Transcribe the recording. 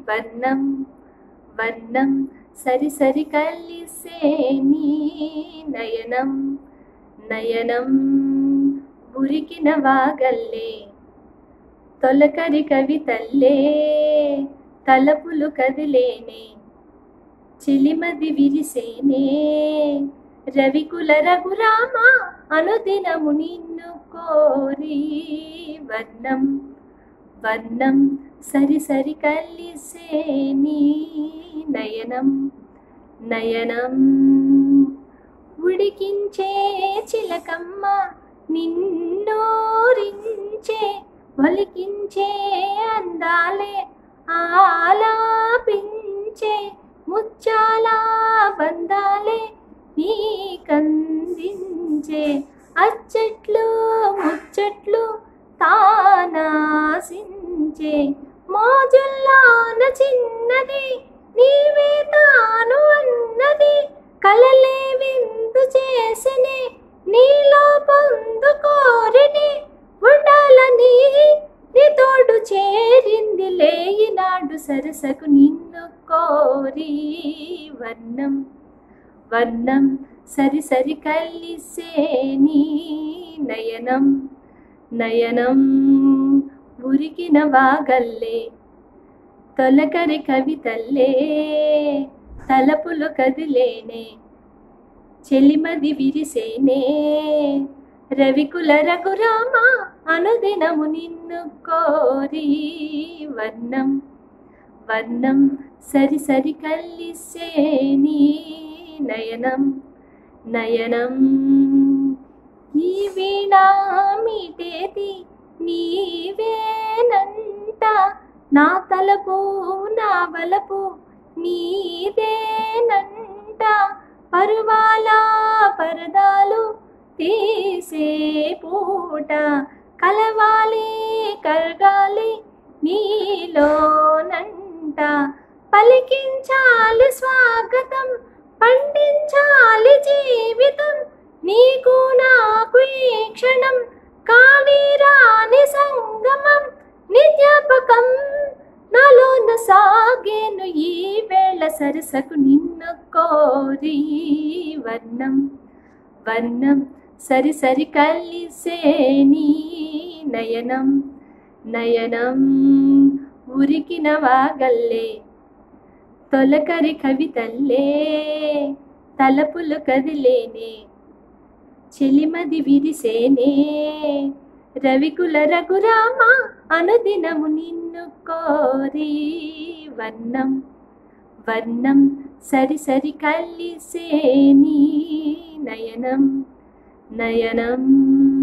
వర్ణం వర్ణం సరి సరి కలిసే నీ నయనం నయనం ఉరికిన వాగల్లే తొలకరి కవితల్లే తలపులు కదిలేనే చిలిమది విరిసేనే రవికుల రఘురామ అనుదినము నిన్ను కోరి వర్ణం వర్ణం సరి సరి కలిసే నీ నయనం నయనం ఉడికించే చిలకమ్మ నిన్నోరించే ఒలికించే అందాలే ఆలాపించే ముచ్చాల బందాలే నీకందించే అచ్చట్లు ముచ్చట్లు తానాసించే మోజుల్లాన చిన్నది నీవే తాను అన్నది కలలే విందు చేసిని నీలో పొందుకోరిని ఉండాలని నీ తోడు చేరింది లేయినాడు సరసకు నిన్ను కోరి వర్ణం వర్ణం సరి సరి కలిసే నీ నయనం నయనం ఉరికిన వాగల్లే తొలకరి కవితల్లే తలపులు కదిలేనే చెలిమది విరిసేనే రవికుల రఘురామ అనుదినము నిన్ను కోరి వర్ణం వర్ణం సరి సరి కలిసే నీ నయనం నయనం ఈ వీణా మీటేది నీవేనంట నా తలపు నా వలపు నీదేనంట పరువాల పరదాలు తీసే పూట కలవాలి కరగాలి నీలోనంట పలికించాలి స్వాగతం పండించాలి జీవితం నీకు నాకు ఈ క్షణం కానీ రాని సంగమం నిజ్ఞాపకం నాలోన సాగేను ఈ వేళ సరసకు నిన్ను కోరి వర్ణం వర్ణం సరి సరి కలిసే నీ నయనం నయనం ఉరికిన వాగల్లే తొలకరి కవితల్లే తలపులు కదిలేనే చెలిమది విరిసేనే రవికుల రఘురామ అనుదినము నిన్ను కోరి వర్ణం వర్ణం సరి సరి కలిసే నీ నయనం నయనం